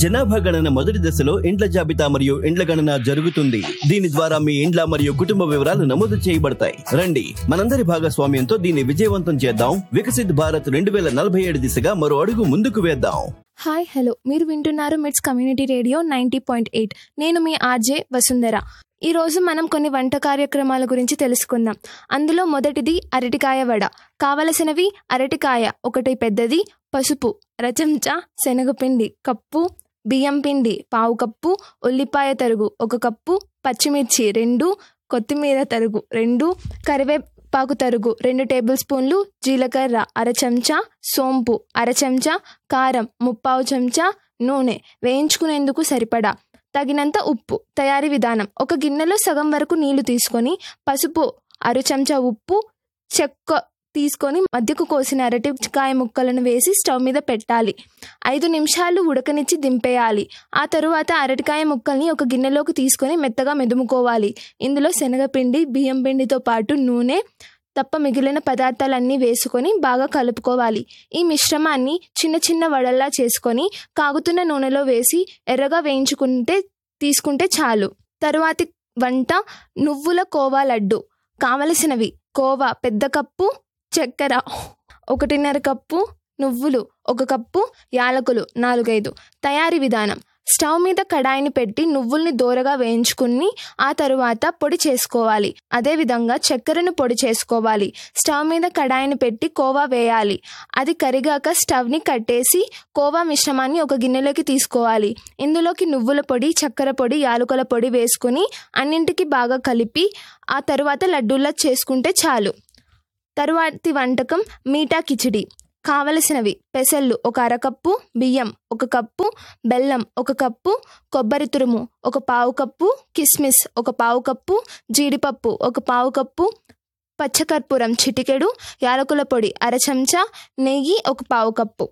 జనాభా గణన మొదటి దశలో ఇండ్ల జాబితా మరియు ఇండ్ల గణన జరుగుతుంది దీని ద్వారా మీ ఇండ్ల మరియు కుటుంబ వివరాలు నమోదు చేయబడతాయి రండి మనందరి భాగస్వామ్యంతో దీన్ని విజయవంతం చేద్దాం వికసిత్ భారత్ రెండు వేల నలభై ఏడు దిశగా మరో అడుగు ముందుకు వేద్దాం హాయ్ హలో మీరు వింటున్నారు MITS community radio ninety point eight నేను మీ ఆర్జే వసుంధర ఈరోజు మనం కొన్ని వంట కార్యక్రమాల గురించి తెలుసుకుందాం అందులో మొదటిది అరటికాయ వడ కావలసినవి అరటికాయ ఒకటి పెద్దది పసుపు రచంచా శనగపిండి కప్పు బియ్యం పిండి పావు కప్పు ఉల్లిపాయ తరుగు ఒక కప్పు పచ్చిమిర్చి రెండు కొత్తిమీర తరుగు రెండు కరివేపాకు తరుగు రెండు టేబుల్ స్పూన్లు జీలకర్ర అర చెంచా సోంపు అర చెంచా కారం ముప్పావు చెంచా నూనె వేయించుకునేందుకు సరిపడా తగినంత ఉప్పు తయారీ విధానం ఒక గిన్నెలో సగం వరకు నీళ్లు తీసుకొని పసుపు అర చెంచా ఉప్పు చెక్క తీసుకొని మధ్యకు కోసిన అరటికాయ ముక్కలను వేసి స్టవ్ మీద పెట్టాలి ఐదు నిమిషాలు ఉడకనిచ్చి దింపేయాలి ఆ తరువాత అరటికాయ ముక్కల్ని ఒక గిన్నెలోకి తీసుకొని మెత్తగా మెదుముకోవాలి ఇందులో శనగపిండి బియ్యం పిండితో పాటు నూనె తప్ప మిగిలిన పదార్థాలన్నీ వేసుకొని బాగా కలుపుకోవాలి ఈ మిశ్రమాన్ని చిన్న చిన్న వడల్లా చేసుకొని కాగుతున్న నూనెలో వేసి ఎర్రగా వేయించుకుంటే తీసుకుంటే చాలు తరువాతి వంట నువ్వుల కోవా లడ్డు కావలసినవి కోవా పెద్ద కప్పు చక్కెర ఒకటిన్నర కప్పు నువ్వులు ఒక కప్పు యాలకులు నాలుగైదు తయారీ విధానం స్టవ్ మీద కడాయిని పెట్టి నువ్వుల్ని దోరగా వేయించుకుని ఆ తరువాత పొడి చేసుకోవాలి అదేవిధంగా చక్కెరను పొడి చేసుకోవాలి స్టవ్ మీద కడాయిని పెట్టి కోవా వేయాలి అది కరిగాక స్టవ్ని కట్టేసి కోవా మిశ్రమాన్ని ఒక గిన్నెలోకి తీసుకోవాలి ఇందులోకి నువ్వుల పొడి చక్కెర పొడి యాలకుల పొడి వేసుకుని అన్నింటికి బాగా కలిపి ఆ తరువాత లడ్డూల్లా చేసుకుంటే చాలు తరువాతి వంటకం మీఠా కిచిడి కావలసినవి పెసళ్ళు ఒక అరకప్పు బియ్యం ఒక కప్పు బెల్లం ఒక కప్పు కొబ్బరి తురుము ఒక పావు కప్పు కిస్మిస్ ఒక పావు కప్పు జీడిపప్పు ఒక పావు కప్పు పచ్చకర్పూరం చిటికెడు యాలకుల పొడి అర చెంచా నెయ్యి ఒక పావు కప్పు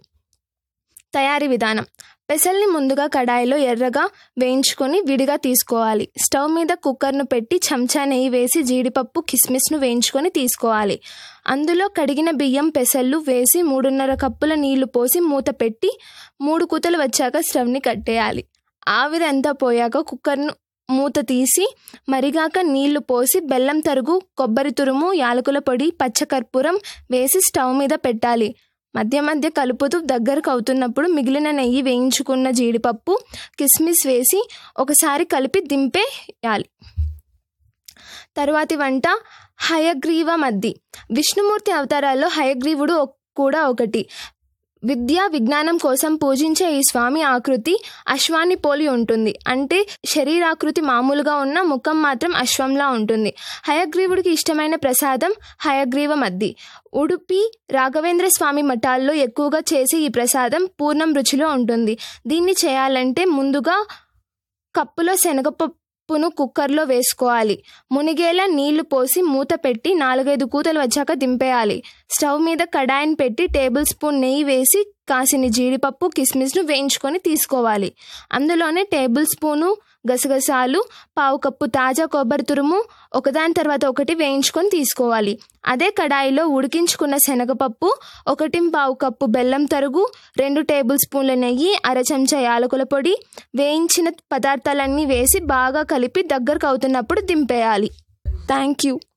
తయారీ విధానం పెసల్ని ముందుగా కడాయిలో ఎర్రగా వేయించుకొని విడిగా తీసుకోవాలి స్టవ్ మీద కుక్కర్ను పెట్టి చెంచా నెయ్యి వేసి జీడిపప్పు కిస్మిస్ను వేయించుకొని తీసుకోవాలి అందులో కడిగిన బియ్యం పెసళ్ళు వేసి మూడున్నర కప్పుల నీళ్లు పోసి మూత పెట్టి మూడు కూతలు వచ్చాక స్టవ్ని కట్టేయాలి ఆవిరి అంతా పోయాక కుక్కర్ను మూత తీసి మరిగాక నీళ్లు పోసి బెల్లం తరుగు కొబ్బరి తురుము యాలకుల పొడి పచ్చకర్పూరం వేసి స్టవ్ మీద పెట్టాలి మధ్య మధ్య కలుపుతూ దగ్గరకు అవుతున్నప్పుడు మిగిలిన నెయ్యి వేయించుకున్న జీడిపప్పు కిస్మిస్ వేసి ఒకసారి కలిపి దింపేయాలి తరువాతి వంట హయగ్రీవ మద్ది విష్ణుమూర్తి అవతారాల్లో హయగ్రీవుడు కూడా ఒకటి విద్యా విజ్ఞానం కోసం పూజించే ఈ స్వామి ఆకృతి అశ్వాన్ని పోలి ఉంటుంది అంటే శరీరాకృతి మామూలుగా ఉన్న ముఖం మాత్రం అశ్వంలా ఉంటుంది హయగ్రీవుడికి ఇష్టమైన ప్రసాదం హయగ్రీవ మద్ది ఉడుపి రాఘవేంద్ర స్వామి మఠాల్లో ఎక్కువగా చేసే ఈ ప్రసాదం పూర్ణం రుచిలో ఉంటుంది దీన్ని చేయాలంటే ముందుగా కప్పులో శనగపప్పు పప్పును కుక్కర్లో వేసుకోవాలి మునిగేలా నీళ్లు పోసి మూత పెట్టి నాలుగైదు కూతలు వచ్చాక దింపేయాలి స్టవ్ మీద కడాయిని పెట్టి టేబుల్ స్పూన్ నెయ్యి వేసి కాసిన జీడిపప్పు కిస్మిస్ను వేయించుకొని తీసుకోవాలి అందులోనే టేబుల్ స్పూను గసగసాలు పావు కప్పు తాజా కొబ్బరి తురుము ఒకదాని తర్వాత ఒకటి వేయించుకొని తీసుకోవాలి అదే కడాయిలో ఉడికించుకున్న శనగపప్పు ఒకటి పావు కప్పు బెల్లం తరుగు రెండు టేబుల్ స్పూన్ల నెయ్యి అర చెంచా యాలకుల పొడి వేయించిన పదార్థాలన్నీ వేసి బాగా కలిపి దగ్గరకు అవుతున్నప్పుడు దింపేయాలి థ్యాంక్ యూ